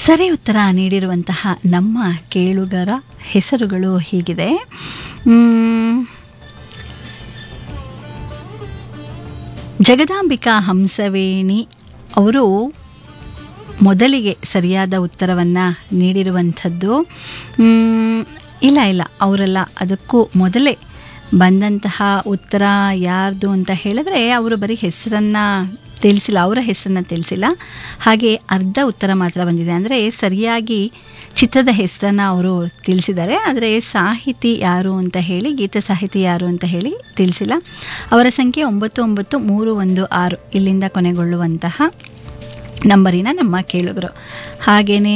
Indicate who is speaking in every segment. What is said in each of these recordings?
Speaker 1: ಸರಿ ಉತ್ತರ ನೀಡಿರುವಂತಹ ನಮ್ಮ ಕೇಳುಗರ ಹೆಸರುಗಳು ಹೀಗಿದೆ ಮ್, ಜಗದಾಂಬಿಕಾ ಹಂಸವೇಣಿ ಅವರು ಮೊದಲಿಗೆ ಸರಿಯಾದ ಉತ್ತರವನ್ನು ನೀಡಿರುವಂಥದ್ದು ಮ್, ಇಲ್ಲ ಇಲ್ಲ ಅವರಲ್ಲ ಅದಕ್ಕೂ ಮೊದಲೇ ಬಂದಂತಹ ಉತ್ತರ ಯಾರ್ದು ಅಂತ ಹೇಳಿದ್ರೆ ಅವರು ಬರೀ ಹೆಸರನ್ನು ತಿಳಿಸಿಲ್ಲ ಅವರ ಹೆಸರನ್ನು ತಿಳಿಸಿಲ್ಲ ಹಾಗೆ ಅರ್ಧ ಉತ್ತರ ಮಾತ್ರ ಬಂದಿದೆ ಅಂದರೆ ಸರಿಯಾಗಿ ಚಿತ್ರದ ಹೆಸರನ್ನು ಅವರು ತಿಳಿಸಿದ್ದಾರೆ ಆದರೆ ಸಾಹಿತಿ ಯಾರು ಅಂತ ಹೇಳಿ ಗೀತ ಸಾಹಿತಿ ಯಾರು ಅಂತ ಹೇಳಿ ತಿಳಿಸಿಲ್ಲ ಅವರ ಸಂಖ್ಯೆ ಒಂಬತ್ತು ಒಂಬತ್ತು ಮೂರು ಒಂದು ಆರು ಇಲ್ಲಿಂದ ಕೊನೆಗೊಳ್ಳುವಂತಹ ನಂಬರಿನ ನಮ್ಮ ಕೇಳುಗರು ಹಾಗೆಯೇ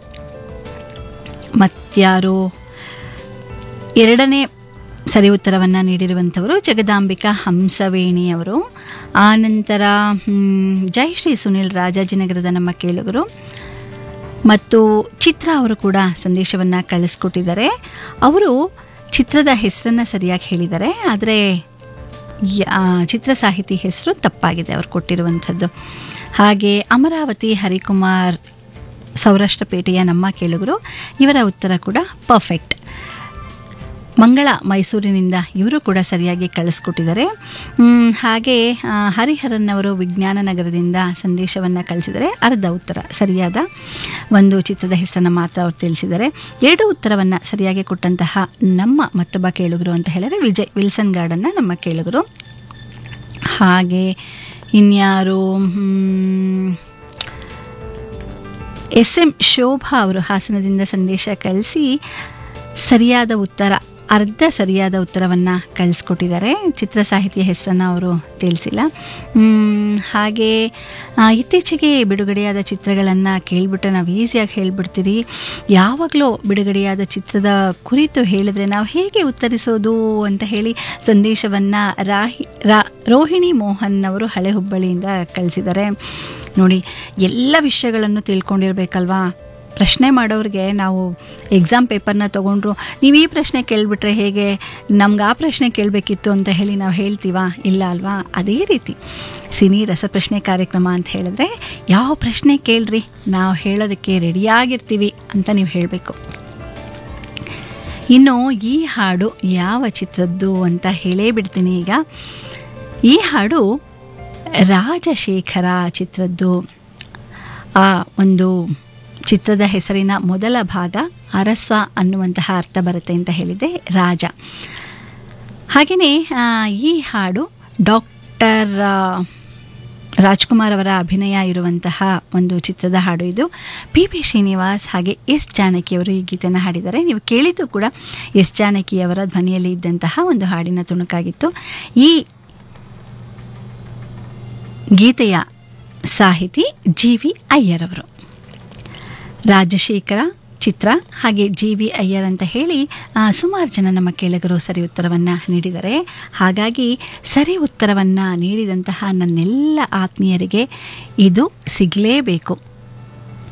Speaker 1: ಮತ್ಯಾರು ಎರಡನೇ ಸರಿ ಉತ್ತರವನ್ನು ನೀಡಿರುವಂಥವರು ಜಗದಾಂಬಿಕಾ ಹಂಸವೇಣಿಯವರು ಆನಂತರ ಹ್ಮ್, ಜಯಶ್ರೀ ಸುನಿಲ್ ರಾಜಾಜಿನಗರದ ನಮ್ಮ ಕೇಳುಗರು ಮತ್ತು ಚಿತ್ರ ಅವರು ಕೂಡ ಸಂದೇಶವನ್ನು ಕಳಿಸ್ಕೊಟ್ಟಿದ್ದಾರೆ ಅವರು ಚಿತ್ರದ ಹೆಸರನ್ನು ಸರಿಯಾಗಿ ಹೇಳಿದ್ದಾರೆ ಆದರೆ ಯ- ಆ, ಚಿತ್ರ ಸಾಹಿತಿ ಹೆಸರು ತಪ್ಪಾಗಿದೆ ಅವರು ಕೊಟ್ಟಿರುವಂಥದ್ದು ಹಾಗೆ ಅಮರಾವತಿ ಹರಿಕುಮಾರ್ ಸೌರಾಷ್ಟ್ರಪೇಟೆಯ ನಮ್ಮ ಕೇಳುಗರು ಇವರ ಉತ್ತರ ಕೂಡ ಪರ್ಫೆಕ್ಟ್ ಮಂಗಳ ಮೈಸೂರಿನಿಂದ ಇವರು ಕೂಡ ಸರಿಯಾಗಿ ಕಳಿಸ್ಕೊಟ್ಟಿದ್ದಾರೆ ಮ್, ಹಾಗೆ ಆ, ಹರಿಹರನ್ ಅವರು ವಿಜ್ಞಾನ ನಗರದಿಂದ ಸಂದೇಶವನ್ನು ಕಳಿಸಿದರೆ ಅರ್ಧ ಉತ್ತರ ಸರಿಯಾದ ಒಂದು ಚಿತ್ರದ ಹೆಸರನ್ನು ಮಾತ್ರ ಅವರು ತಿಳಿಸಿದ್ದಾರೆ ಎರಡು ಉತ್ತರವನ್ನು ಸರಿಯಾಗಿ ಕೊಟ್ಟಂತಹ ನಮ್ಮ ಮತ್ತೊಬ್ಬ ಕೇಳುಗರು ಅಂತ ಹೇಳಿದರೆ ವಿಜಯ್ ವಿಲ್ಸನ್ ಗಾರ್ಡನ್ನ ನಮ್ಮ ಕೇಳುಗರು ಹಾಗೆ ಇನ್ಯಾರು ಮ್, ಎಸ್ ಎಂ ಶೋಭಾ ಅವರು ಹಾಸನದಿಂದ ಸಂದೇಶ ಕಳಿಸಿ ಸರಿಯಾದ ಉತ್ತರ ಅರ್ಧ ಸರಿಯಾದ ಉತ್ತರವನ್ನು ಕಳಿಸ್ಕೊಟ್ಟಿದ್ದಾರೆ ಚಿತ್ರ ಸಾಹಿತಿಯ ಹೆಸರನ್ನು ಅವರು ತಿಳಿಸಿಲ್ಲ ಮ್, ಹಾಗೆ ಆ, ಇತ್ತೀಚೆಗೆ ಬಿಡುಗಡೆಯಾದ ಚಿತ್ರಗಳನ್ನು ಕೇಳಿಬಿಟ್ರೆ ನಾವು ಈಸಿಯಾಗಿ ಹೇಳಿಬಿಡ್ತೀರಿ ಯಾವಾಗಲೂ ಬಿಡುಗಡೆಯಾದ ಚಿತ್ರದ ಕುರಿತು ಹೇಳಿದ್ರೆ ನಾವು ಹೇಗೆ ಉತ್ತರಿಸೋದು ಅಂತ ಹೇಳಿ ಸಂದೇಶವನ್ನು ರಾಹಿ ರಾ ರೋಹಿಣಿ ಮೋಹನ್ ಅವರು ಹಳೆ ಹುಬ್ಬಳ್ಳಿಯಿಂದ ಕಳಿಸಿದ್ದಾರೆ ನೋಡಿ ಎಲ್ಲ ವಿಷಯಗಳನ್ನು ತಿಳ್ಕೊಂಡಿರ್ಬೇಕಲ್ವಾ ಪ್ರಶ್ನೆ ಮಾಡೋರಿಗೆ ನಾವು ಎಕ್ಸಾಮ್ ಪೇಪರ್ನ ತೊಗೊಂಡ್ರು ನೀವು ಈ ಪ್ರಶ್ನೆ ಕೇಳಿಬಿಟ್ರೆ ಹೇಗೆ ನಮ್ಗೆ ಆ ಪ್ರಶ್ನೆ ಕೇಳಬೇಕಿತ್ತು ಅಂತ ಹೇಳಿ ನಾವು ಹೇಳ್ತೀವಾ ಇಲ್ಲ ಅಲ್ವಾ ಅದೇ ರೀತಿ ಸಿನಿ ರಸಪ್ರಶ್ನೆ ಕಾರ್ಯಕ್ರಮ ಅಂತ ಹೇಳಿದ್ರೆ ಯಾವ ಪ್ರಶ್ನೆ ಕೇಳ್ರಿ ನಾವು ಹೇಳೋದಕ್ಕೆ ರೆಡಿಯಾಗಿರ್ತೀವಿ ಅಂತ ನೀವು ಹೇಳಬೇಕು ಇನ್ನು ಈ ಹಾಡು ಯಾವ ಚಿತ್ರದ್ದು ಅಂತ ಹೇಳೇ ಬಿಡ್ತೀನಿ ಈಗ ಈ ಹಾಡು ರಾಜಶೇಖರ ಚಿತ್ರದ್ದು ಆ ಒಂದು ಚಿತ್ರದ ಹೆಸರಿನ ಮೊದಲ ಭಾಗ ಅರಸ ಅನ್ನುವಂತಹ ಅರ್ಥ ಬರುತ್ತೆ ಅಂತ ಹೇಳಿದೆ ರಾಜ ಹಾಗೆಯೇ ಈ ಹಾಡು ಡಾಕ್ಟರ್ ರಾಜ್ಕುಮಾರ್ ಅವರ ಅಭಿನಯ ಇರುವಂತಹ ಒಂದು ಚಿತ್ರದ ಹಾಡು ಇದು ಪಿ ಪಿ ಶ್ರೀನಿವಾಸ್ ಹಾಗೆ ಎಸ್ ಜಾನಕಿಯವರು ಈ ಗೀತೆಯನ್ನು ಹಾಡಿದ್ದಾರೆ ನೀವು ಕೇಳಿದ್ದು ಕೂಡ ಎಸ್ ಜಾನಕಿಯವರ ಧ್ವನಿಯಲ್ಲಿ ಇದ್ದಂತಹ ಒಂದು ಹಾಡಿನ ತುಣುಕಾಗಿತ್ತು ಈ ಗೀತೆಯ ಸಾಹಿತಿ ಜಿ ವಿ ಅಯ್ಯರ್ ಅವರು ರಾಜಶೇಖರ ಚಿತ್ರ ಹಾಗೆ ಜಿ ವಿ ಅಯ್ಯರ್ ಅಂತ ಹೇಳಿ ಆ, ಸುಮಾರು ಜನ ನಮ್ಮ ಕೇಳಿಗರು ಸರಿ ಉತ್ತರವನ್ನು ನೀಡಿದ್ದಾರೆ ಹಾಗಾಗಿ ಸರಿ ಉತ್ತರವನ್ನು ನೀಡಿದಂತಹ ನನ್ನೆಲ್ಲ ಆತ್ಮೀಯರಿಗೆ ಇದು ಸಿಗಲೇಬೇಕು